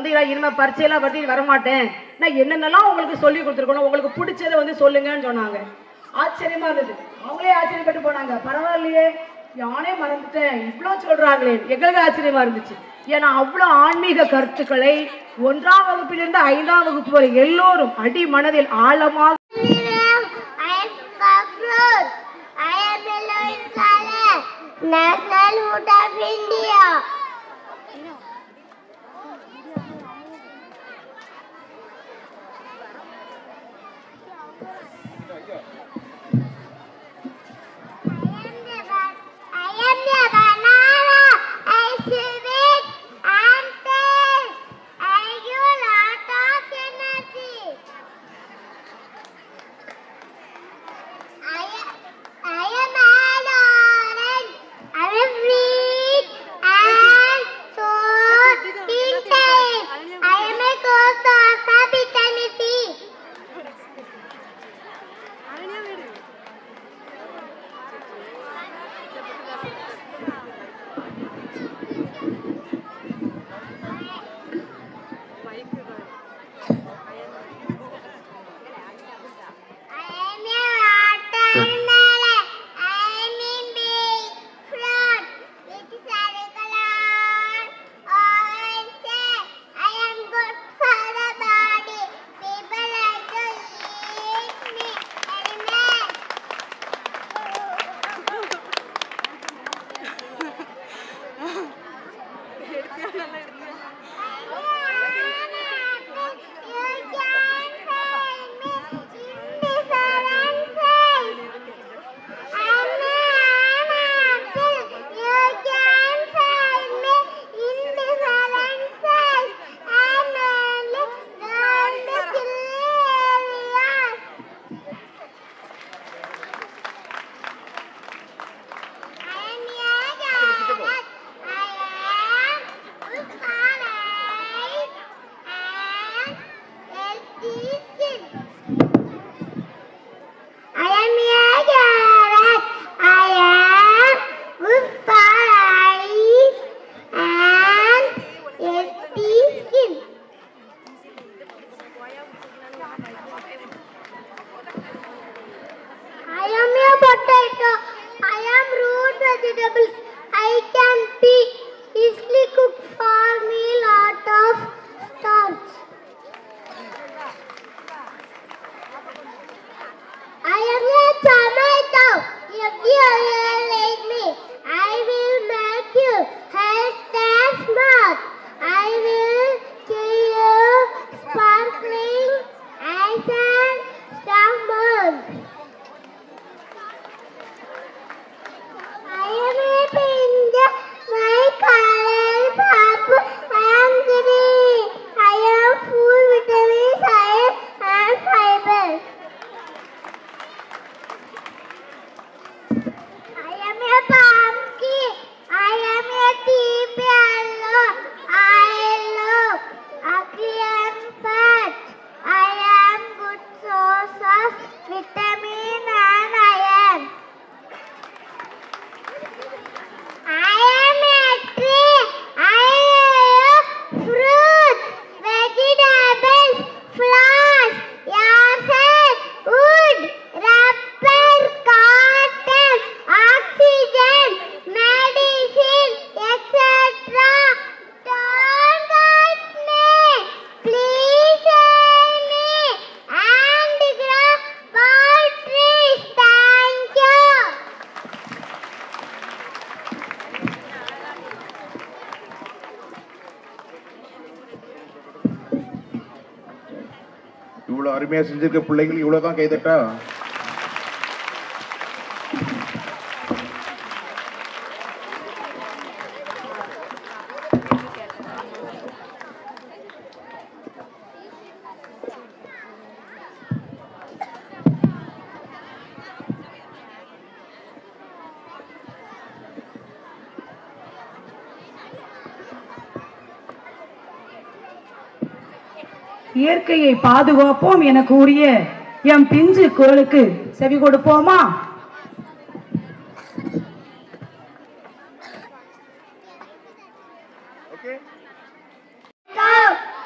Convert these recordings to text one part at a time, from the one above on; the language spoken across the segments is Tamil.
வந்து "இல்ல, இனிமே பரீட்சையெல்லாம் பற்றி வரமாட்டேன் நான் என்னென்னலாம் உங்களுக்கு சொல்லி கொடுத்துருக்கணும் உங்களுக்கு பிடிச்சதை வந்து சொல்லுங்கன்னு சொன்னாங்க ஆச்சரியமா இருந்தது அவங்களே ஆச்சரியப்பட்டு போனாங்க பரவாயில்லையே யானே மறந்துட்டேன் இவ்வளோ சொல்றாங்களே எங்களுக்கு ஆச்சரியமா இருந்துச்சு ஏன்னா அவ்வளோ ஆன்மீக கருத்துக்களை ஒன்றாம் வகுப்பிலிருந்து ஐந்தாம் வகுப்பு வரை எல்லோரும் அடி மனதில் ஆழமாக I am Kafrud. I am yellow in color. National Food of India. I am the banana. I sweet and taste. I give lot of energy. I am, I am an orange. I am sweet and so intense. I am a ghost of vitamin C. I am a watermelon. I am a big fruit with sunny color. Orange. I am good for the body. People like to eat me. Animal. I am a carrot. I am good for eyes and healthy skin. I am a potato. I am root vegetables. I can be easily cooked for me lot of starch. I am a tomato. If you really like me, I will make you health and smart. I will give you sparkling eyes and stomach. I am a pinja. My color is purple and green. I am full vitamins, iron and fiber. I am a pumpkin. I am a deep yellow. I love ugly and fat. I am good source of vitamin and iron. I am a tree. I am fruits, vegetables, flowers, yarn, wood, rubber, cotton, oxygen, medicine, etc. Don't hurt me. Please help me and grow more trees. Thank you. இவ்வளவு அருமையா செஞ்சிருக்க பிள்ளைகள் இவ்வளவுதான் கைதட்டா இயற்கையை பாதுகாப்போம் என கூறிய எம் பிஞ்சு குரலுக்கு செவி கொடுப்போமா ஓகே Go!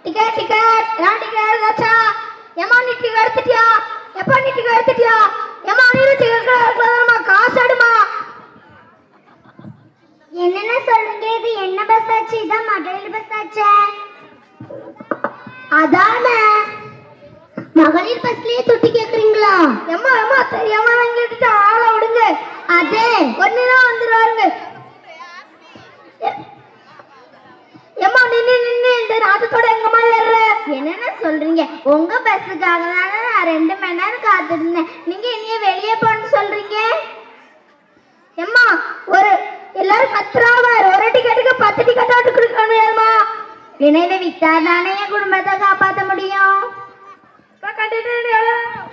டிக்கெட் டிக்கெட் நான் டிக்கெட் எடுத்தாச்சா ஏமா நீ டிக்கெட் எடுத்துட்டியா எப்பா நீ டிக்கெட் எடுத்துட்டியா ஏமா நீ டிக்கெட் எடுக்கலாமா காசு எடுமா என்னென்ன சொல்றீங்க இது என்ன பஸ் ஆச்சு இதான் மகளிர் பஸ் ஆச்சே அதானே மகளிர் பஸ்லயே தொட்டி கேக்குறீங்களா எம்மா எம்மா தெரியாம நான் கேட்டுட்டு ஆளை விடுங்க அதே ஒண்ணுதான் வந்துருவாருங்க எம்மா நின்னு நின்னு இந்த நாட்டத்தோட எங்கம்மா ஏறுற என்னென்ன சொல்றீங்க உங்க பஸ்ஸுக்காக தானே நான் ரெண்டு மணி நேரம் காத்திருந்தேன் நீங்க என்னைய வெளியே போன்னு சொல்றீங்க எம்மா ஒரு எல்லாரும் கத்துறாவார் ஒரு டிக்கெட்டுக்கு பத்து டிக்கெட் ஆட்டு கொடுக்கணுமா வினையில வித்தா தானே என் குடும்பத்தை காப்பாற்ற முடியும் இப்ப கட்டிட்டு